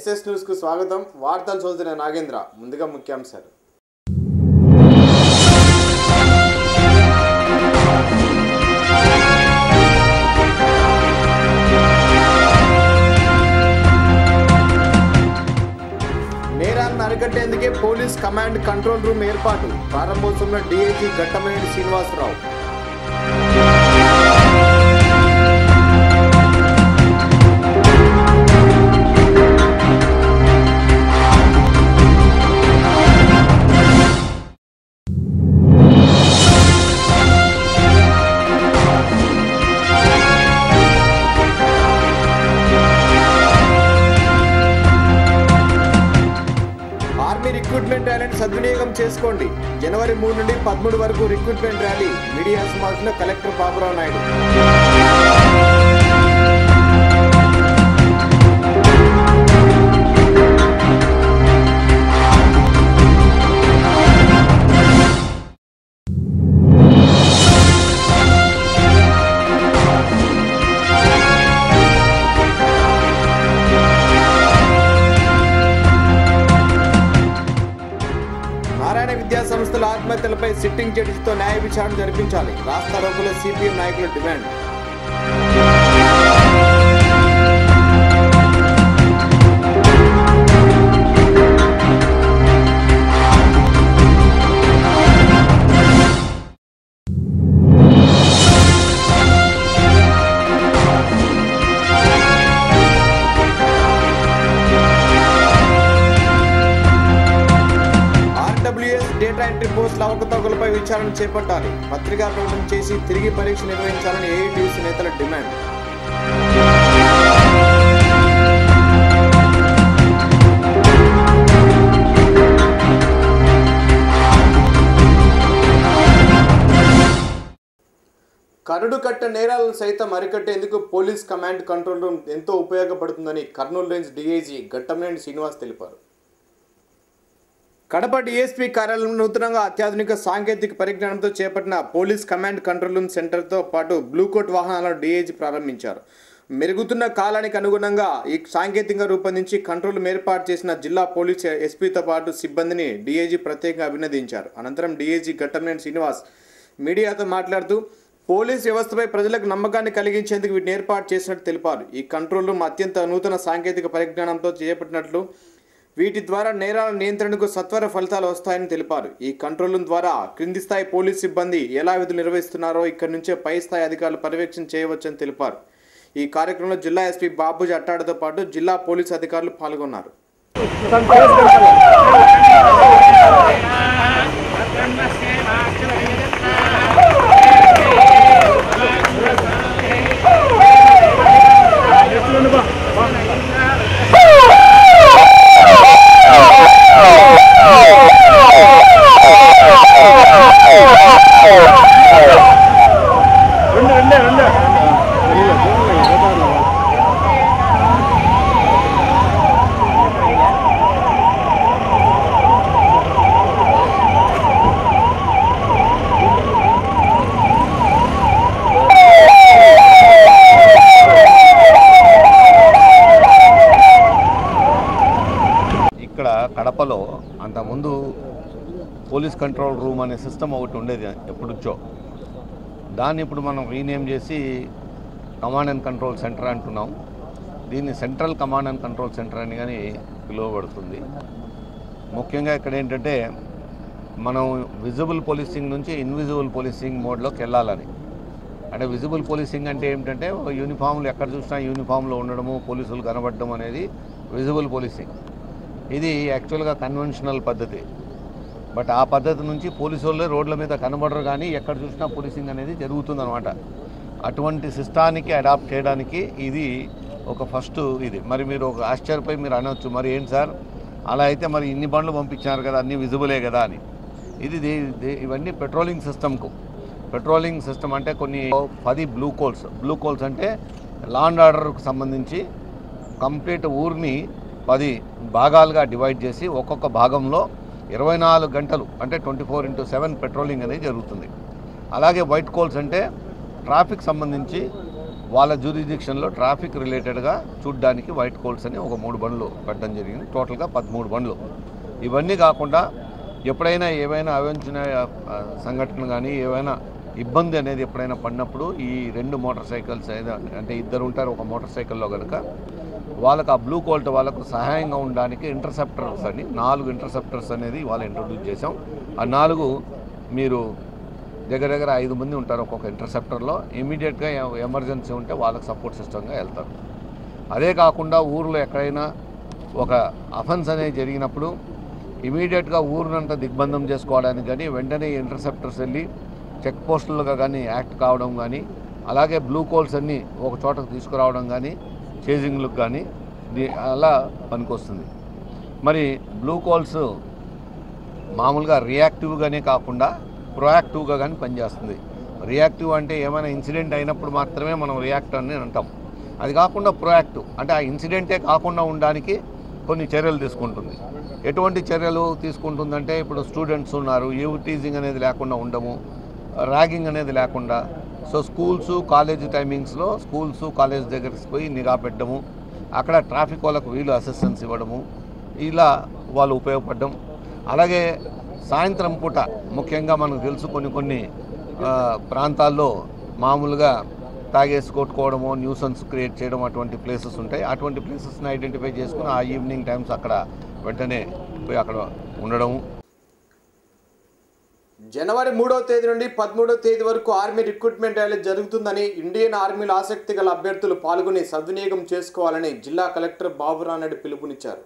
SS news కు స్వాగతం వార్తలు చదువుతున్న నాగేంద్ర ముందుగా ముఖ్యాంశాలు నేరాలను అరికట్టేందుకే పోలీస్ కమాండ్ కంట్రోల్ రూమ్ ఏర్పాటు ప్రారంభోత్సవంలో DIG Ghattamaneni Srinivasarao army recruitment ర్యాలీని సద్వినియోగం చేసుకోండి జనవరి మూడు నుండి పదమూడు వరకు రిక్రూట్మెంట్ ర్యాలీ మీడియా సమావేశంలో కలెక్టర్ బాబురావు నాయుడు నారాయణ విద్యా సంస్థల ఆత్మహత్యలపై సిట్టింగ్ జడ్జితో న్యాయ విచారణ జరిపించాలి రాష్ట్ర రోగుల సిపిఎం నాయకుల డిమాండ్ ఆర్డబ్ల్యూఎస్ డేటా ఎంట్రీ పోస్టుల అవకతవకలపై విచారణ చేపట్టాలి పత్రికా ప్రకటన చేసి తిరిగి పరీక్ష నిర్వహించాలని ఏఐటీసీ నేతల డిమాండ్ కరుడు కట్ట నేరాలను సైతం అరికట్టేందుకు పోలీస్ కమాండ్ కంట్రోల్ రూమ్ ఎంతో ఉపయోగపడుతుందని కర్నూలు రేంజ్ డీఐజీ ఘట్టమనేని శ్రీనివాస్ తెలిపారు కడప డిఎస్పీ కార్యాలయం నూతనంగా అత్యాధునిక సాంకేతిక పరిజ్ఞానంతో చేపట్టిన పోలీస్ కమాండ్ కంట్రోల్ రూమ్ సెంటర్తో పాటు బ్లూ కోట్ వాహనాలను డీఐజీ ప్రారంభించారు మెరుగుతున్న కాలానికి అనుగుణంగా ఈ సాంకేతికంగా రూపొందించి కంట్రోల్ రూమ్ ఏర్పాటు చేసిన జిల్లా పోలీస్ ఎస్పీతో పాటు సిబ్బందిని డీఐజీ ప్రత్యేకంగా అభినందించారు అనంతరం డీఐజీ ఘట్టమనేని శ్రీనివాస్ మీడియాతో మాట్లాడుతూ పోలీస్ వ్యవస్థపై ప్రజలకు నమ్మకాన్ని కలిగించేందుకు వీటిని ఏర్పాటు చేసినట్టు తెలిపారు ఈ కంట్రోల్ రూమ్ అత్యంత నూతన సాంకేతిక పరిజ్ఞానంతో చేపట్టినట్లు వీటి ద్వారా నేరాల నియంత్రణకు సత్వర ఫలితాలు వస్తాయని తెలిపారు ఈ కంట్రోల్ రూమ్ ద్వారా క్రింది స్థాయి పోలీస్ సిబ్బంది ఎలా విధులు నిర్వహిస్తున్నారో ఇక్కడి నుంచే పై స్థాయి అధికారులు పర్యవేక్షణ చేయవచ్చని తెలిపారు ఈ కార్యక్రమంలో జిల్లా ఎస్పీ బాబుజీ అట్టాడుతో పాటు జిల్లా పోలీసు అధికారులు పాల్గొన్నారు ఇక్కడ కడపలో అంతకుముందు పోలీస్ కంట్రోల్ రూమ్ అనే సిస్టమ్ ఒకటి ఉండేది ఎప్పుడుచ్చో దాన్ని ఇప్పుడు మనం రీనేమ్ చేసి కమాండ్ అండ్ కంట్రోల్ సెంటర్ అంటున్నాం దీన్ని central command and control centre అని కానీ పిలువబడుతుంది ముఖ్యంగా ఇక్కడ ఏంటంటే మనం విజిబుల్ పోలీసింగ్ నుంచి ఇన్విజిబుల్ పోలీసింగ్ మోడ్లోకి వెళ్ళాలని అంటే విజిబుల్ పోలీసింగ్ అంటే ఏమిటంటే యూనిఫామ్లు ఎక్కడ చూసినా యూనిఫామ్లో ఉండడము పోలీసులు కనబడడం అనేది విజిబుల్ పోలీసింగ్ ఇది యాక్చువల్గా కన్వెన్షనల్ పద్ధతి బట్ ఆ పద్ధతి నుంచి పోలీసు వాళ్ళే రోడ్ల మీద కనబడరు కానీ ఎక్కడ చూసినా పోలీసింగ్ అనేది జరుగుతుందన్నమాట అటువంటి సిస్టానికి అడాప్ట్ చేయడానికి ఇది ఒక ఫస్ట్ ఇది మరి మీరు ఒక ఆశ్చర్యపై మీరు అనొచ్చు మరి ఏంటి సార్ అలా అయితే మరి ఇన్ని బండ్లు పంపించారు కదా అన్నీ విజిబులే కదా అని ఇది దే- దే- ఇవన్నీ పెట్రోలింగ్ సిస్టమ్కు పెట్రోలింగ్ సిస్టమ్ అంటే కొన్ని పది బ్లూ కోల్స్ బ్లూ కోల్స్ అంటే లా అండ్ ఆర్డర్కు సంబంధించి కంప్లీట్ ఊరిని పది భాగాలుగా డివైడ్ చేసి ఒక్కొక్క భాగంలో ఇరవై నాలుగు గంటలు అంటే twenty four into seven patrolling అనేది జరుగుతుంది అలాగే వైట్ కోల్స్ అంటే ట్రాఫిక్ సంబంధించి వాళ్ళ జ్యూరిడిక్షన్లో ట్రాఫిక్ రిలేటెడ్గా చూడ్డానికి వైట్ కోల్స్ అని ఒక మూడు బండ్లు పెట్టడం జరిగింది టోటల్గా పదమూడు బండ్లు ఇవన్నీ కాకుండా ఎప్పుడైనా ఏవైనా అవాంఛనీయ ఆ, సంఘటనలు కానీ ఏవైనా ఇబ్బంది అనేది ఎప్పుడైనా పడినప్పుడు ఈ రెండు మోటార్ సైకిల్స్ ఏదో అంటే ఇద్దరు ఉంటారు ఒక మోటార్ సైకిల్లో కనుక వాళ్ళకు ఆ బ్లూ కోల్ట్ వాళ్ళకు సహాయంగా ఉండడానికి ఇంటర్సెప్టర్స్ అని నాలుగు ఇంటర్సెప్టర్స్ అనేది వాళ్ళు ఇంట్రొడ్యూస్ చేసాం ఆ నాలుగు మీరు దగ్గర దగ్గర ఐదు మంది ఉంటారు ఒక్కొక్క ఇంటర్సెప్టర్లో ఇమీడియట్గా ఎమర్జెన్సీ ఉంటే వాళ్ళకి సపోర్ట్ సిస్టమ్గా వెళ్తారు అదే కాకుండా ఊర్లో ఎక్కడైనా ఒక అఫెన్స్ అనేది జరిగినప్పుడు ఇమీడియట్గా ఊరినంతా దిగ్బంధం చేసుకోవడానికి కానీ వెంటనే ఇంటర్సెప్టర్స్ వెళ్ళి చెక్ పోస్టులుగా కానీ యాక్ట్ కావడం కానీ అలాగే బ్లూ కోల్స్ అన్నీ ఒక చోటకు తీసుకురావడం కానీ చేజింగ్లకు కానీ దీ- అలా పనికొస్తుంది మరి బ్లూ కోల్స్ మామూలుగా రియాక్టివ్గానే కాకుండా ప్రొయాక్టివ్గా కానీ పనిచేస్తుంది రియాక్టివ్ అంటే ఏమైనా ఇన్సిడెంట్ అయినప్పుడు మాత్రమే మనం రియాక్ట్ అని అంటాం అది కాకుండా ప్రొయాక్టివ్ అంటే ఆ ఇన్సిడెంటే కాకుండా ఉండడానికి కొన్ని చర్యలు తీసుకుంటుంది ఎటువంటి చర్యలు తీసుకుంటుందంటే ఇప్పుడు స్టూడెంట్స్ ఉన్నారు ఈవ్ టీజింగ్ అనేది లేకుండా ఉండము ర్యాగింగ్ అనేది లేకుండా సో స్కూల్స్ కాలేజ్ టైమింగ్స్లో స్కూల్స్ కాలేజ్ దగ్గరికి పోయి నిఘా పెట్టడము అక్కడ ట్రాఫిక్ వాళ్ళకు వీళ్ళు అసిస్టెన్స్ ఇవ్వడము ఇలా వాళ్ళు ఉపయోగపడడం అలాగే సాయంత్రం పూట ముఖ్యంగా మనకు తెలుసు కొన్ని కొన్ని ఆ, ప్రాంతాల్లో మామూలుగా తాగేసి కొట్టుకోవడము న్యూసన్స్ క్రియేట్ చేయడం అటువంటి ప్లేసెస్ ఉంటాయి అటువంటి ప్లేసెస్ని ఐడెంటిఫై చేసుకుని ఆ ఈవినింగ్ టైమ్స్ అక్కడ వెంటనే పోయి అక్కడ ఉండడము జనవరి మూడవ తేదీ నుండి పదమూడవ తేదీ వరకు ఆర్మీ రిక్రూట్మెంట్ ర్యాలీ జరుగుతుందని ఇండియన్ ఆర్మీలో ఆసక్తి గల అభ్యర్థులు పాల్గొని సద్వినియోగం చేసుకోవాలని జిల్లా కలెక్టర్ బాబురానాయుడు పిలుపునిచ్చారు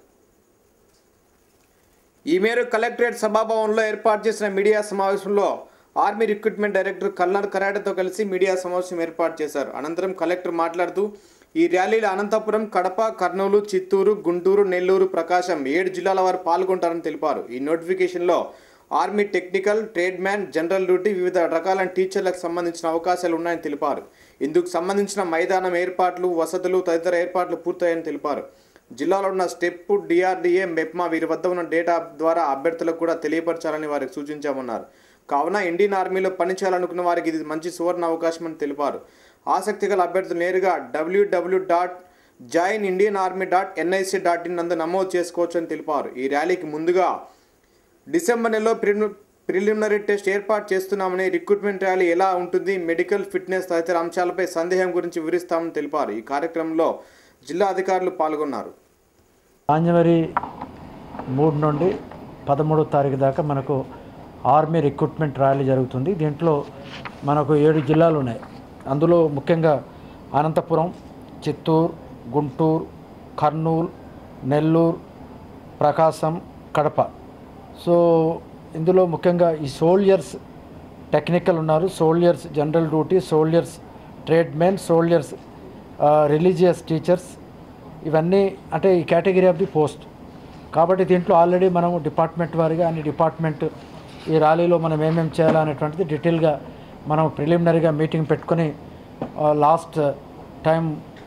ఈ మేరకు కలెక్టరేట్ సభాభవన్లో ఏర్పాటు చేసిన మీడియా సమావేశంలో ఆర్మీ రిక్రూట్మెంట్ డైరెక్టర్ కల్నర్ కరాటతో కలిసి మీడియా సమావేశం ఏర్పాటు చేశారు అనంతరం కలెక్టర్ మాట్లాడుతూ ఈ ర్యాలీలో అనంతపురం కడప కర్నూలు చిత్తూరు గుంటూరు నెల్లూరు ప్రకాశం ఏడు జిల్లాల వారు పాల్గొంటారని తెలిపారు ఈ నోటిఫికేషన్లో army technical trade man general duty వివిధ రకాల టీచర్లకు సంబంధించిన అవకాశాలు ఉన్నాయని తెలిపారు ఇందుకు సంబంధించిన మైదానం ఏర్పాట్లు వసతులు తదితర ఏర్పాట్లు పూర్తయ్యాయని తెలిపారు జిల్లాలో ఉన్న స్టెప్ డిఆర్డీఏ మెప్మా వీరి వద్ద ఉన్న డేటా ద్వారా అభ్యర్థులకు కూడా తెలియపరచాలని వారికి సూచించామన్నారు కావున ఇండియన్ ఆర్మీలో పనిచేయాలనుకున్న వారికి ఇది మంచి సువర్ణ అవకాశం అని తెలిపారు ఆసక్తి గల అభ్యర్థులు నేరుగా WW dot join Indian army dot NIC dot in నందు నమోదు చేసుకోవచ్చు అని తెలిపారు ఈ ర్యాలీకి ముందుగా డిసెంబర్ నెలలో ప్రిలి ప్రిలిమినరీ టెస్ట్ ఏర్పాటు చేస్తున్నామని రిక్రూట్మెంట్ ర్యాలీ ఎలా ఉంటుంది మెడికల్ ఫిట్నెస్ తదితర అంశాలపై సందేహం గురించి వివరిస్తామని తెలిపారు ఈ కార్యక్రమంలో జిల్లా అధికారులు పాల్గొన్నారు జనవరి మూడు నుండి పదమూడో తారీఖు దాకా మనకు ఆర్మీ రిక్రూట్మెంట్ ర్యాలీ జరుగుతుంది దీంట్లో మనకు ఏడు జిల్లాలు ఉన్నాయి అందులో ముఖ్యంగా అనంతపురం చిత్తూరు గుంటూరు కర్నూలు నెల్లూరు ప్రకాశం కడప సో ఇందులో ముఖ్యంగా ఈ సోల్జర్స్ టెక్నికల్ ఉన్నారు soldiers general duty soldiers trade men soldiers religious teachers ఇవన్నీ అంటే ఈ కేటగిరీ ఆఫ్ ది పోస్ట్ కాబట్టి దీంట్లో ఆల్రెడీ మనం డిపార్ట్మెంట్ వారిగా అన్ని డిపార్ట్మెంట్ ఈ ర్యాలీలో మనం ఏమేమి చేయాలనేటువంటిది డీటెయిల్గా మనం ప్రిలిమినరీగా మీటింగ్ పెట్టుకొని లాస్ట్ టైం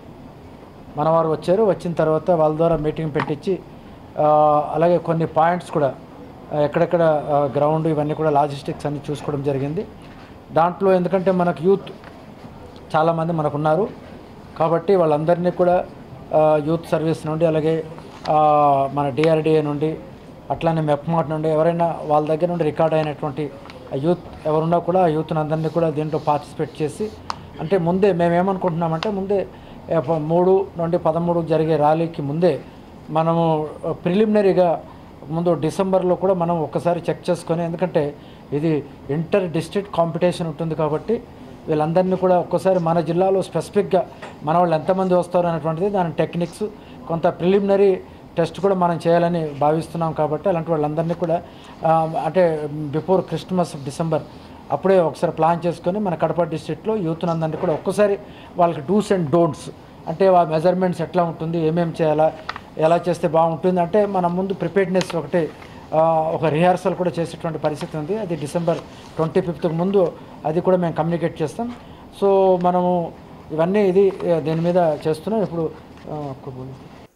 మనవారు వచ్చారు వచ్చిన తర్వాత వాళ్ళ ద్వారా మీటింగ్ పెట్టించి ఆ, అలాగే కొన్ని పాయింట్స్ కూడా ఆ, ఎక్కడెక్కడ గ్రౌండ్ ఇవన్నీ కూడా లాజిస్టిక్స్ అన్ని చూసుకోవడం జరిగింది దాంట్లో ఎందుకంటే మనకు యూత్ చాలామంది మనకు ఉన్నారు కాబట్టి వాళ్ళందరినీ కూడా ఆ, యూత్ సర్వీస్ నుండి అలాగే ఆ, మన డిఆర్డిఏ నుండి అట్లానే మెప్మాట్ నుండి ఎవరైనా వాళ్ళ దగ్గర నుండి రికార్డ్ అయినటువంటి ఆ యూత్ ఎవరున్నా కూడా ఆ యూత్ని అందరినీ కూడా దీంట్లో పార్టిసిపేట్ చేసి అంటే ముందే మేము ఏమనుకుంటున్నామంటే ముందే ఏ, ప- మూడు నుండి పదమూడు జరిగే ర్యాలీకి ముందే మనము ప్రిలిమినరీగా ముందు డిసెంబర్లో కూడా మనం ఒక్కసారి చెక్ చేసుకొని ఎందుకంటే ఇది ఇంటర్ డిస్ట్రిక్ట్ కాంపిటీషన్ ఉంటుంది కాబట్టి వీళ్ళందరినీ కూడా ఒక్కసారి మన జిల్లాలో స్పెసిఫిక్గా మన వాళ్ళు ఎంతమంది వస్తారు అనేటువంటిది దాని టెక్నిక్స్ కొంత ప్రిలిమినరీ టెస్ట్ కూడా మనం చేయాలని భావిస్తున్నాం కాబట్టి అలాంటి వాళ్ళందరినీ కూడా ఆ, అంటే బిఫోర్ క్రిస్మస్ డిసెంబర్ అప్పుడే ఒకసారి ప్లాన్ చేసుకొని మన కడప డిస్ట్రిక్ట్లో యూత్ అందరినీ కూడా ఒక్కసారి వాళ్ళకి డూస్ అండ్ డోంట్స్ అంటే ఆ మెజర్మెంట్స్ ఎట్లా ఉంటుంది ఏమేమి చేయాలా ఎలా చేస్తే బాగుంటుంది అంటే మన ముందు ప్రిపేర్డ్నెస్ ఒకటి ఆ, ఒక రిహార్సల్ కూడా చేసేటువంటి పరిస్థితి ఉంది అది డిసెంబర్ ట్వంటీ ఫిఫ్త్కి ముందు అది కూడా మేము కమ్యూనికేట్ చేస్తాం సో మనము ఇవన్నీ ఇది ఆ, దీని మీద చేస్తున్నాం ఇప్పుడు ఆ, ఒక్క బోలు.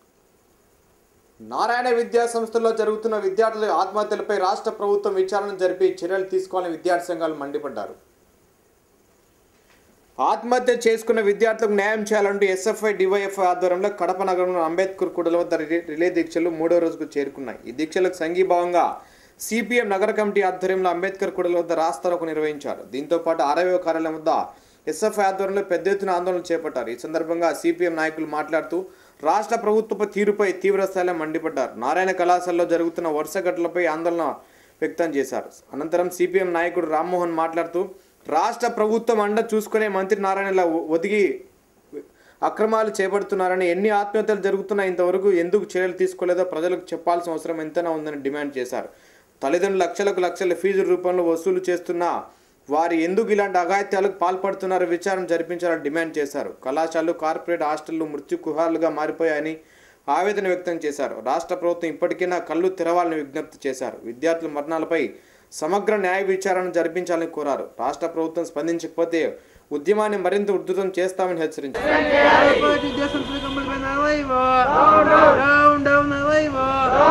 నారాయణ విద్యా సంస్థల్లో జరుగుతున్న విద్యార్థుల ఆత్మహత్యలపై రాష్ట్ర ప్రభుత్వం విచారణ జరిపి చర్యలు తీసుకోవాలని విద్యార్థి సంఘాలు మండిపడ్డారు ఆత్మహత్య చేసుకున్న విద్యార్థులకు న్యాయం చేయాలంటూ ఎస్ఎఫ్ఐ డివైఎఫ్ఐ ఆధ్వర్యంలో కడప నగరంలో అంబేద్కర్ కూడల వద్ద రిలే- రిలే దీక్షలు మూడో రోజుకు చేరుకున్నాయి ఈ దీక్షలకు సంఘీభావంగా సిపిఎం నగర కమిటీ ఆధ్వర్యంలో అంబేద్కర్ కూడల వద్ద రాస్తారోకు నిర్వహించారు దీంతో పాటు ఆరవై కార్యాలయం వద్ద ఎస్ఎఫ్ఐ ఆధ్వర్యంలో పెద్ద ఎత్తున ఆందోళన చేపట్టారు ఈ సందర్భంగా సిపిఎం నాయకులు మాట్లాడుతూ రాష్ట్ర ప్రభుత్వ తీరుపై తీవ్ర స్థాయిలో మండిపడ్డారు నారాయణ కళాశాలలో జరుగుతున్న వరుస ఘటనలపై ఆందోళన వ్యక్తం చేశారు అనంతరం సిపిఎం నాయకుడు రామ్మోహన్ మాట్లాడుతూ రాష్ట్ర ప్రభుత్వం అండ చూసుకునే మంత్రి నారాయణల ఒదిగి అక్రమాలు చేపడుతున్నారని ఎన్ని ఆత్మహత్యలు జరుగుతున్నా ఇంతవరకు ఎందుకు చర్యలు తీసుకోలేదో ప్రజలకు చెప్పాల్సిన అవసరం ఎంతైనా ఉందని డిమాండ్ చేశారు తల్లిదండ్రులు లక్షలకు లక్షల ఫీజు రూపంలో వసూలు చేస్తున్నా వారు ఎందుకు ఇలాంటి అఘాయిత్యాలకు పాల్పడుతున్నారో విచారణ జరిపించాలని డిమాండ్ చేశారు కళాశాలలు కార్పొరేట్ హాస్టళ్లు మృత్యు కుహాలుగా మారిపోయాయని ఆవేదన వ్యక్తం చేశారు రాష్ట్ర ప్రభుత్వం ఇప్పటికైనా కళ్ళు తెరవాలని విజ్ఞప్తి చేశారు విద్యార్థుల మరణాలపై సమగ్ర న్యాయ విచారణ జరిపించాలని కోరారు రాష్ట్ర ప్రభుత్వం స్పందించకపోతే ఉద్యమాన్ని మరింత ఉధృతం చేస్తామని హెచ్చరించారు Everybody doesn't click on my arrival. Down, down, arrival.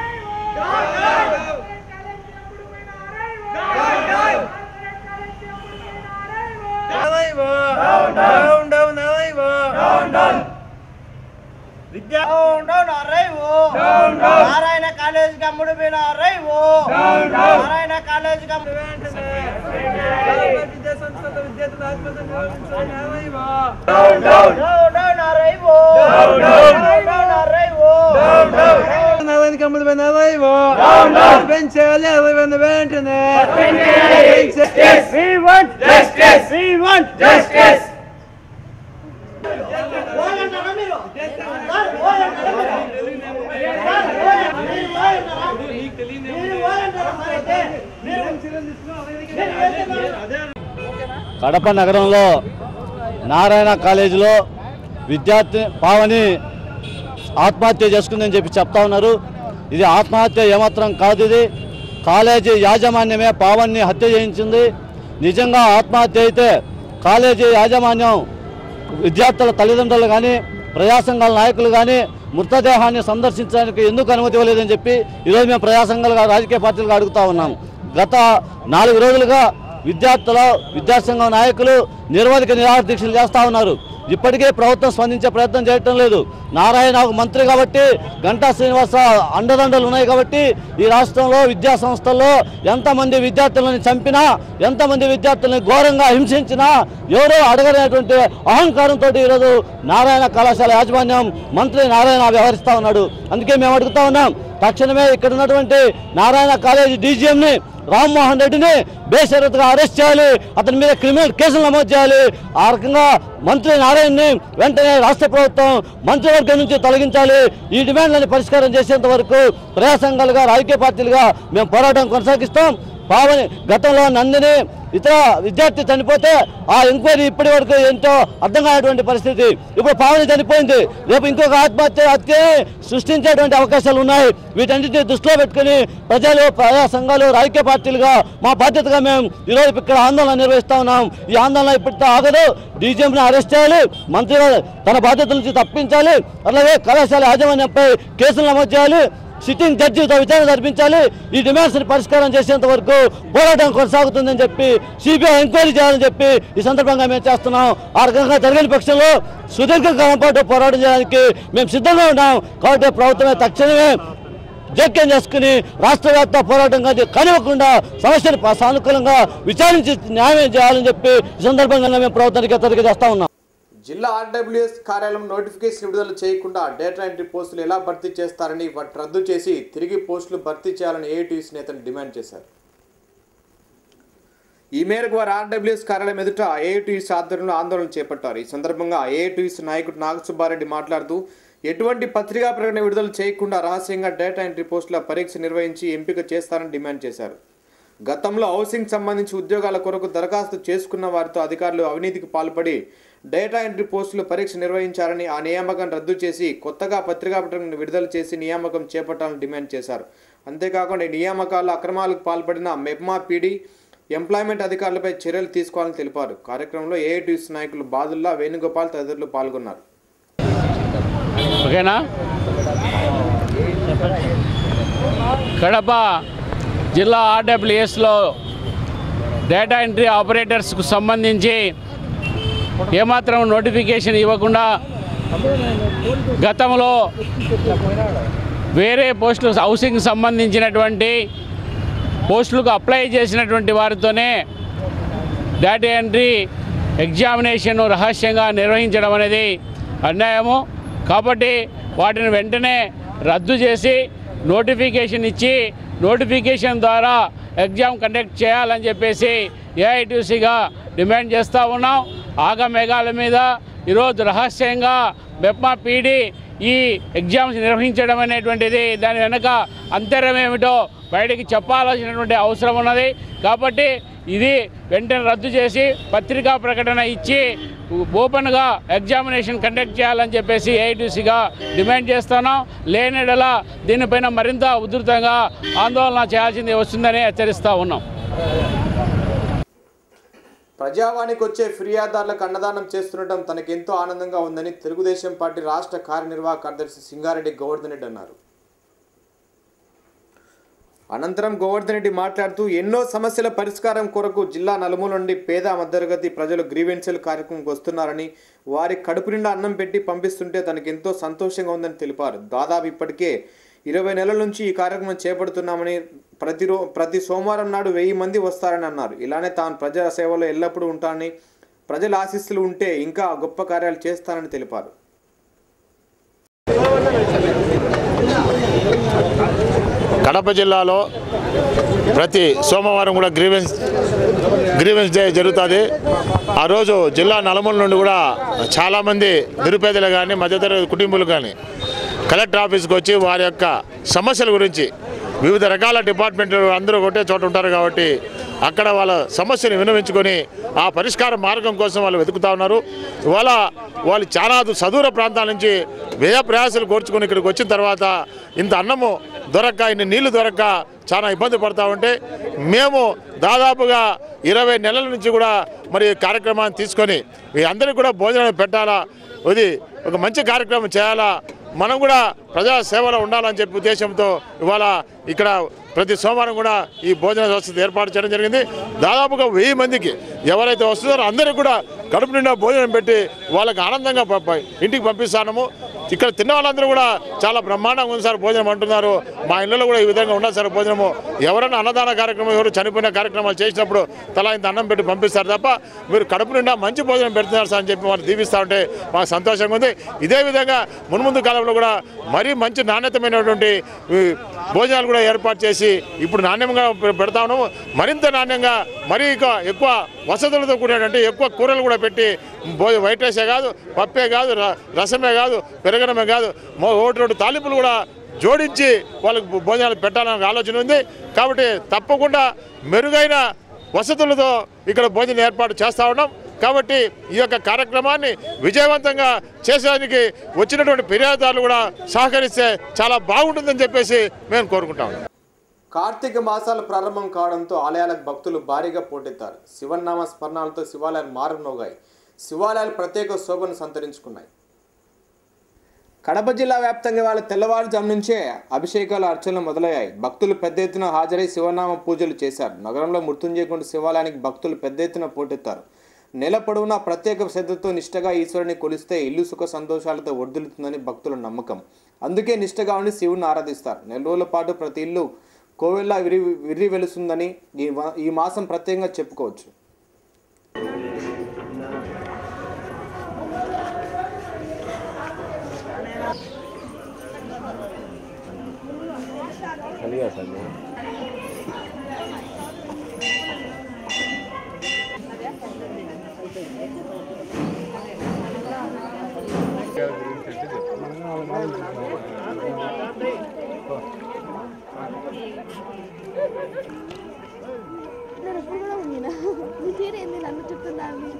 Arrival. Down, down, arrival. Down, down. విద్యా డౌన్ అరైవో నారాయణ కాలేజ్ గమ్ముడు పోయిన అరైవో నారాయణ కాలేజ్ గమ్ముడు వెంటనే విద్యా సంస్థల విద్యార్థుల ఆత్మహత్య అరైవో డౌన్ అరైవో డౌన్ అరైవో నారాయణ గమ్ముడు పోయిన అరైవో పెంచాలి అరైవో వెంటనే We want justice. We want justice. Kadapa నగరంలో నారాయణ కాలేజీలో విద్యార్థి పావని ఆత్మహత్య చేసుకుందని చెప్పి చెప్తా ఉన్నారు ఇది ఆత్మహత్య ఏమాత్రం కాదు ఇది కాలేజీ యాజమాన్యమే పావన్ని హత్య చేయించింది నిజంగా ఆత్మహత్య అయితే కాలేజీ యాజమాన్యం విద్యార్థుల తల్లిదండ్రులు కానీ ప్రజా సంఘాల నాయకులు కానీ మృతదేహాన్ని సందర్శించడానికి ఎందుకు అనుమతి ఇవ్వలేదని చెప్పి ఈరోజు మేము ప్రజా సంఘాలుగా రాజకీయ పార్టీలుగా అడుగుతా ఉన్నాం గత నాలుగు రోజులుగా విద్యార్థులు విద్యాసంఘం నాయకులు నిర్వధిక నిరాహార దీక్షలు చేస్తూ ఉన్నారు ఇప్పటికే ప్రభుత్వం స్పందించే ప్రయత్నం చేయటం లేదు నారాయణ ఒక మంత్రి కాబట్టి గంటా శ్రీనివాస అండదండలు ఉన్నాయి కాబట్టి ఈ రాష్ట్రంలో విద్యా సంస్థల్లో ఎంతమంది విద్యార్థులను చంపినా ఎంతమంది విద్యార్థులను ఘోరంగా హింసించినా ఎవరో అడగలేనటువంటి అహంకారంతో ఈరోజు నారాయణ కళాశాల యాజమాన్యం మంత్రి నారాయణ వ్యవహరిస్తూ ఉన్నాడు అందుకే మేము అడుగుతా ఉన్నాం తక్షణమే ఇక్కడ ఉన్నటువంటి నారాయణ కాలేజీ డీజీఎంని రామ్మోహన్ రెడ్డిని బేషరతుగా అరెస్ట్ చేయాలి అతని మీద క్రిమినల్ కేసులు నమోదు చేయాలి ఆ రకంగా మంత్రి నారాయణని వెంటనే రాష్ట్ర ప్రభుత్వం మంత్రివర్గం నుంచి తొలగించాలి ఈ డిమాండ్లను పరిష్కారం చేసేంత వరకు ప్రజా సంఘాలుగా రాజకీయ పార్టీలుగా మేము పోరాటం కొనసాగిస్తాం పావని గతంలో నందిని ఇతర విద్యార్థి చనిపోతే ఆ ఎంక్వైరీ ఇప్పటి వరకు ఏంటో అర్థం కానటువంటి పరిస్థితి ఇప్పుడు పావని చనిపోయింది రేపు ఇంకొక ఆత్మహత్య హత్య సృష్టించేటువంటి అవకాశాలు ఉన్నాయి వీటన్నిటిని దృష్టిలో పెట్టుకుని ప్రజలు ప్రజా సంఘాలు రాజకీయ పార్టీలుగా మా బాధ్యతగా మేము ఈరోజు ఇక్కడ ఆందోళన నిర్వహిస్తా ఉన్నాం ఈ ఆందోళన ఇప్పటితో ఆగదు డీజీఎంని అరెస్ట్ చేయాలి మంత్రి గారు తన బాధ్యతల నుంచి తప్పించాలి అలాగే కళాశాల యాజమాన్యంపై కేసులు నమోదు చేయాలి సిట్టింగ్ జడ్జితో విచారణ జరిపించాలి ఈ డిమాండ్స్ పరిష్కారం చేసేంత వరకు పోరాటం కొనసాగుతుందని చెప్పి సిబిఐ ఎంక్వైరీ చేయాలని చెప్పి ఈ సందర్భంగా మేము చేస్తున్నాం ఆ రకంగా జరిగిన పక్షంలో సుదీర్ఘకాలం పాటు పోరాటం చేయడానికి మేము సిద్ధంగా ఉన్నాం కాబట్టి ప్రభుత్వమే తక్షణమే జోక్యం చేసుకుని రాష్ట్ర వ్యాప్త పోరాటం కాదు కనివ్వకుండా సమస్యను ప- సానుకూలంగా విచారించి న్యాయం చేయాలని చెప్పి ఈ సందర్భంగా మేము ప్రభుత్వానికి హెచ్చరిక చేస్తా ఉన్నాం జిల్లా ఆర్డబ్ల్యూఎస్ కార్యాలయం నోటిఫికేషన్ విడుదల చేయకుండా డేటా ఎంట్రీ పోస్టులు ఎలా భర్తీ చేస్తారని వాటి రద్దు చేసి తిరిగి పోస్టులు భర్తీ చేయాలని ఏఐటీయూసీ నేతలు డిమాండ్ చేశారు ఈ మేరకు వారు ఆర్డబ్ల్యూఎస్ కార్యాలయం ఎదుట ఏఐటీయూసీ ఆధ్వర్యంలో ఆందోళన చేపట్టారు ఈ సందర్భంగా ఏఐటీయూసీ నాయకుడు నాగసుబ్బారెడ్డి మాట్లాడుతూ ఎటువంటి పత్రికా ప్రకటన విడుదల చేయకుండా రహస్యంగా డేటా ఎంట్రీ పోస్టుల పరీక్ష నిర్వహించి ఎంపిక చేస్తారని డిమాండ్ చేశారు గతంలో హౌసింగ్ సంబంధించి ఉద్యోగాల కొరకు దరఖాస్తు చేసుకున్న వారితో అధికారులు అవినీతికి పాల్పడి డేటా ఎంట్రీ పోస్టులు పరీక్ష నిర్వహించారని ఆ నియామకం రద్దు చేసి కొత్తగా పత్రికా ప్రకటన విడుదల చేసి నియామకం చేపట్టాలని డిమాండ్ చేశారు అంతేకాకుండా ఈ నియామకాల్లో అక్రమాలకు పాల్పడిన మెప్మా పీడీ ఎంప్లాయ్మెంట్ అధికారులపై చర్యలు తీసుకోవాలని తెలిపారు కార్యక్రమంలో ఏఐటీసీ నాయకులు బాదుల్లా వేణుగోపాల్ తదితరులు పాల్గొన్నారు ఓకేనా కడప జిల్లా ఆర్డబ్ల్యూఎస్లో డేటా ఎంట్రీ ఆపరేటర్స్కు సంబంధించి ఏమాత్రం నోటిఫికేషన్ ఇవ్వకుండా గతంలో వేరే పోస్టులు హౌసింగ్ సంబంధించినటువంటి పోస్టులకు అప్లై చేసినటువంటి వారితోనే డేటా ఎంట్రీ ఎగ్జామినేషన్ రహస్యంగా నిర్వహించడం అనేది అన్యాయము కాబట్టి వాటిని వెంటనే రద్దు చేసి నోటిఫికేషన్ ఇచ్చి నోటిఫికేషన్ ద్వారా ఎగ్జామ్ కండక్ట్ చేయాలని చెప్పేసి ఏఐటీసీగా డిమాండ్ చేస్తూ ఉన్నాం ఆగమేఘాల మీద ఈరోజు రహస్యంగా మెప్మా పీడి ఈ ఎగ్జామ్స్ నిర్వహించడం అనేటువంటిది దాని వెనుక అంతరం ఏమిటో బయటికి చెప్పాల్సినటువంటి అవసరం ఉన్నది కాబట్టి ఇది వెంటనే రద్దు చేసి పత్రికా ప్రకటన ఇచ్చి ఓపెన్గా ఎగ్జామినేషన్ కండక్ట్ చేయాలని చెప్పేసి ఏఐటీసీగా డిమాండ్ చేస్తున్నాం లేనిడల దీనిపైన మరింత ఉధృతంగా ఆందోళన చేయాల్సింది వస్తుందని హెచ్చరిస్తూ ఉన్నాం ప్రజావానికి వచ్చే ఫిర్యాదారులకు అన్నదానం చేస్తుండటం తనకెంతో ఆనందంగా ఉందని తెలుగుదేశం పార్టీ రాష్ట్ర కార్యనిర్వాహక కార్యదర్శి సింగారెడ్డి గోవర్ధన్ రెడ్డి అన్నారు అనంతరం గోవర్ధన్ రెడ్డి మాట్లాడుతూ ఎన్నో సమస్యల పరిష్కారం కొరకు జిల్లా నలుమూల నుండి పేద మధ్యతరగతి ప్రజలు గ్రీవెన్సీల కార్యక్రమంకి వస్తున్నారని వారి కడుపు నిండా అన్నం పెట్టి పంపిస్తుంటే తనకు ఎంతో సంతోషంగా ఉందని తెలిపారు దాదాపు ఇప్పటికే ఇరవై నెలల నుంచి ఈ కార్యక్రమం చేపడుతున్నామని ప్రతిరో ప్రతి సోమవారం నాడు వెయ్యి మంది వస్తారని అన్నారు ఇలానే తాను ప్రజా సేవలో ఎల్లప్పుడూ ఉంటానని ప్రజల ఆశీస్సులు ఉంటే ఇంకా గొప్ప కార్యాలు చేస్తానని తెలిపారు కడప జిల్లాలో ప్రతి సోమవారం కూడా గ్రీవెన్స్ గ్రీవెన్స్ డే జరుగుతుంది ఆ రోజు జిల్లా నలుమూల నుండి కూడా చాలామంది నిరుపేదలు కానీ మధ్యతరగతి కుటుంబాలు కానీ కలెక్టర్ ఆఫీస్కి వచ్చి వారి యొక్క సమస్యల గురించి వివిధ రకాల డిపార్ట్మెంట్లు అందరూ ఒకటే చోట ఉంటారు కాబట్టి అక్కడ వాళ్ళ సమస్యను వినవించుకొని ఆ పరిష్కార మార్గం కోసం వాళ్ళు వెతుకుతా ఉన్నారు ఇవాళ వాళ్ళు చాలా సదూర ప్రాంతాల నుంచి వ్యయ ప్రయాసాలు కోర్చుకొని ఇక్కడికి వచ్చిన తర్వాత ఇంత అన్నము దొరక్క ఇన్ని నీళ్లు దొరక్క చాలా ఇబ్బంది పడతా ఉంటే మేము దాదాపుగా ఇరవై నెలల నుంచి కూడా మరి ఈ కార్యక్రమాన్ని తీసుకొని మీ అందరికీ కూడా భోజనం పెట్టాలా ఇది ఒక మంచి కార్యక్రమం చేయాలా మనం కూడా ప్రజా సేవలో ఉండాలని చెప్పి ఉద్దేశంతో ఇవాళ ఇక్కడ ప్రతి సోమవారం కూడా ఈ భోజన వసతి ఏర్పాటు చేయడం జరిగింది దాదాపుగా వెయ్యి మందికి ఎవరైతే వస్తున్నారో అందరికీ కూడా కడుపు నిండా భోజనం పెట్టి వాళ్ళకి ఆనందంగా ప- ప- ఇంటికి పంపిస్తాము ఇక్కడ తిన్న వాళ్ళందరూ కూడా చాలా బ్రహ్మాండంగా ఉంది సార్ భోజనం అంటున్నారు మా ఇళ్ళలో కూడా ఈ విధంగా ఉన్నది సార్ భోజనము ఎవరైనా అన్నదాన కార్యక్రమం ఎవరు చనిపోయిన కార్యక్రమాలు చేసినప్పుడు తలా ఇంత అన్నం పెట్టి పంపిస్తారు తప్ప మీరు కడుపు నిండా మంచి భోజనం పెడుతున్నారు సార్ అని చెప్పి వాళ్ళు దీవిస్తూ ఉంటే మాకు సంతోషంగా ఉంది ఇదే విధంగా మున్ముందు కాలంలో కూడా మరీ మంచి నాణ్యతమైనటువంటి ఈ భోజనాలు కూడా ఏర్పాటు చేసి ఇప్పుడు నాణ్యంగా పె- పెడతా ఉన్నాము మరింత నాణ్యంగా మరీ ఇంకా ఎక్కువ వసతులతో కూడినటువంటి ఎక్కువ కూరలు కూడా పెట్టి భో వైట్ రైసే కాదు పప్పే కాదు ర- రసమే కాదు పెరగడమే కాదు మో- ఒకటి రెండు తాలింపులు కూడా జోడించి వాళ్ళకి భో- భోజనాలు పెట్టాలనే ఆలోచన ఉంది కాబట్టి తప్పకుండా మెరుగైన వసతులతో ఇక్కడ భోజనం ఏర్పాటు చేస్తూ ఉన్నాం కాబట్టి ఈ యొక్క కార్యక్రమాన్ని విజయవంతంగా చేసేదానికి వచ్చినటువంటి ఫిర్యాదుదారులు కూడా సహకరిస్తే చాలా బాగుంటుందని చెప్పేసి మేము కోరుకుంటాం కార్తీక మాసాలు ప్రారంభం కావడంతో ఆలయాలకు భక్తులు భారీగా పోటెత్తారు శివనామ స్మరణాలతో శివాలయాలు మారుమోగాయి శివాలయాలు ప్రత్యేక శోభను సంతరించుకున్నాయి కడప జిల్లా వ్యాప్తంగా వాళ్ళ తెల్లవారుజాము నుంచే అభిషేకాలు అర్చనలు మొదలయ్యాయి భక్తులు పెద్ద ఎత్తున హాజరై శివనామ పూజలు చేశారు నగరంలో మృత్యుంజయకొండ శివాలయానికి భక్తులు పెద్ద ఎత్తున పోటెత్తారు నెల పొడవునా ప్రత్యేక శ్రద్ధతో నిష్టగా ఈశ్వరుని కొలిస్తే ఇల్లు సుఖ సంతోషాలతో వర్ధిల్లుతుందని భక్తుల నమ్మకం అందుకే నిష్టగా ఉండి శివుని ఆరాధిస్తారు నెల రోజుల పాటు ప్రతి ఇల్లు కోవెల్లా విరి విర్రి వెలుస్తుందని ఈ వా- ఈ మాసం ప్రత్యేకంగా చెప్పుకోవచ్చు నేను ఎప్పుడు కూడా ఉండినా మీ తీరేంది నన్ను చెప్తున్నాను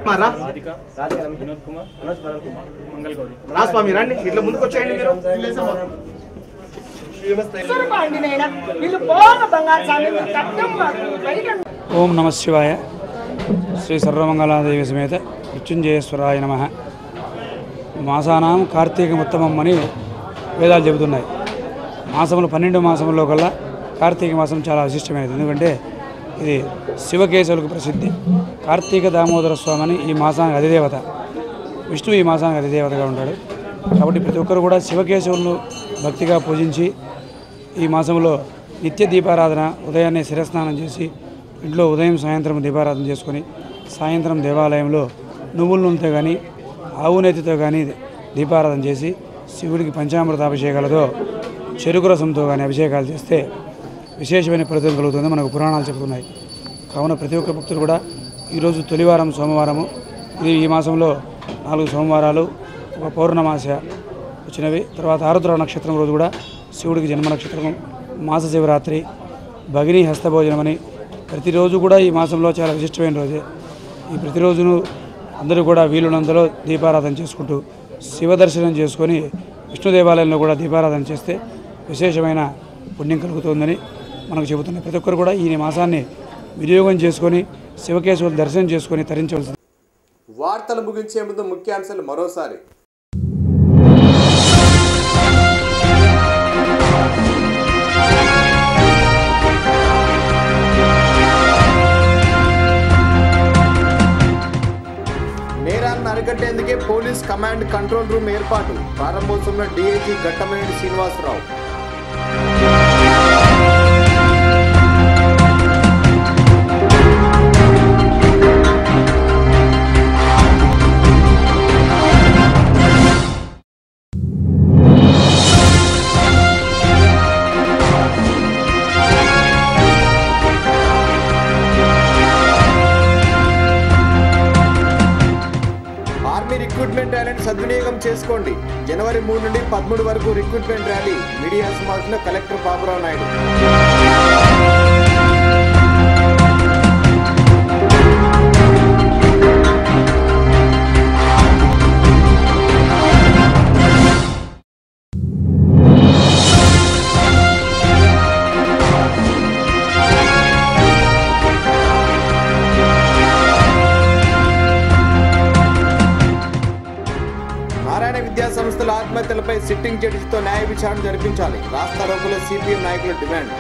మా రా వినోద్ కుమార్ మంగళ గౌరి రాస్వామి రండి ఇట్లా ముందుకు వచ్చేయండి మీరు వీళ్ళు పోగా బంగారు స్వామి కట్టం బయట ఓం నమ శివాయ శ్రీ సర్వమంగళాదేవి సమేత మృత్యుంజయేశ్వరాయ నమ మాసానాం కార్తీకముత్తమం అని వేదాలు చెబుతున్నాయి మాసములు పన్నెండు మాసముల్లో కల్లా కార్తీక మాసం చాలా విశిష్టమైనది ఎందుకంటే ఇది శివకేశవులకు ప్రసిద్ధి కార్తీక దామోదర స్వామి అని ఈ మాసానికి అధిదేవత విష్ణువు ఈ మాసానికి అధిదేవతగా ఉంటాడు కాబట్టి ప్రతి ఒక్కరు కూడా శివకేశవులను భక్తిగా పూజించి ఈ మాసంలో నిత్య దీపారాధన ఉదయాన్నే శిరస్నానం చేసి ఇంట్లో ఉదయం సాయంత్రం దీపారాధన చేసుకొని సాయంత్రం దేవాలయంలో నువ్వుల నూనెతో కానీ ఆవు నెత్తితో కానీ దీపారాధన చేసి శివుడికి పంచామృత అభిషేకాలతో చెరుకు రసంతో కానీ అభిషేకాలు చేస్తే విశేషమైన ఫలితం కలుగుతుంది మనకు పురాణాలు చెబుతున్నాయి కావున ప్రతి ఒక్క భక్తులు కూడా ఈరోజు తొలివారం సోమవారము ఇది ఈ మాసంలో నాలుగు సోమవారాలు ఒక పౌర్ణమాస వచ్చినవి తర్వాత ఆరుద్ర నక్షత్రం రోజు కూడా శివుడికి జన్మ నక్షత్రం మాస శివరాత్రి భగిని హస్తభోజనం అని ప్రతిరోజు కూడా ఈ మాసంలో చాలా విశిష్టమైన రోజే ఈ ప్రతిరోజును అందరూ కూడా వీలునంతలో దీపారాధన చేసుకుంటూ శివ దర్శనం చేసుకొని విష్ణు దేవాలయంలో కూడా దీపారాధన చేస్తే విశేషమైన పుణ్యం కలుగుతుందని మనకు చెబుతున్నాయి ప్రతి ఒక్కరు కూడా ఈ మాసాన్ని వినియోగం చేసుకొని శివకేశవులు దర్శనం చేసుకొని తరించవలసింది వార్తలు ముగించే ముందు ముఖ్యాంశాలు మరోసారి నేరాలను అరికట్టేందుకే పోలీస్ కమాండ్ కంట్రోల్ రూమ్ ఏర్పాటు ప్రారంభోత్సవంలో DIG Ghattamaneni Srinivasarao army recruitment ర్యాలీని సద్వినియోగం చేసుకోండి జనవరి మూడు నుండి పదమూడు వరకు రిక్రూట్మెంట్ ర్యాలీ మీడియా సమావేశంలో కలెక్టర్ బాబురావు నాయుడు నారాయణ విద్యా సంస్థల ఆత్మహత్యలపై సిట్టింగ్ జడ్జితో న్యాయ విచారణ జరిపించాలి రాష్ట్ర రోగుల సిపిఎం నాయకుల డిమాండ్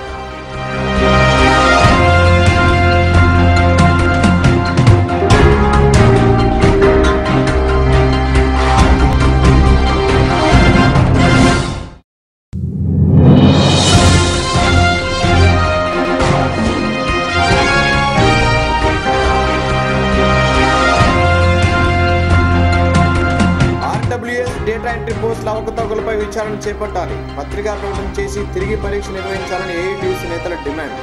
ఆర్డబ్ల్యూఎస్ డేటా ఎంట్రీ పోస్టుల అవకతవకలపై విచారణ చేపట్టాలి పత్రికా ప్రకటన చేసి తిరిగి పరీక్ష నిర్వహించాలని ఏఐటీసీ నేతల డిమాండ్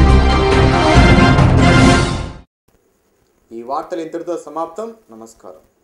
ఈ వార్తలు ఇంతటితో సమాప్తం నమస్కారం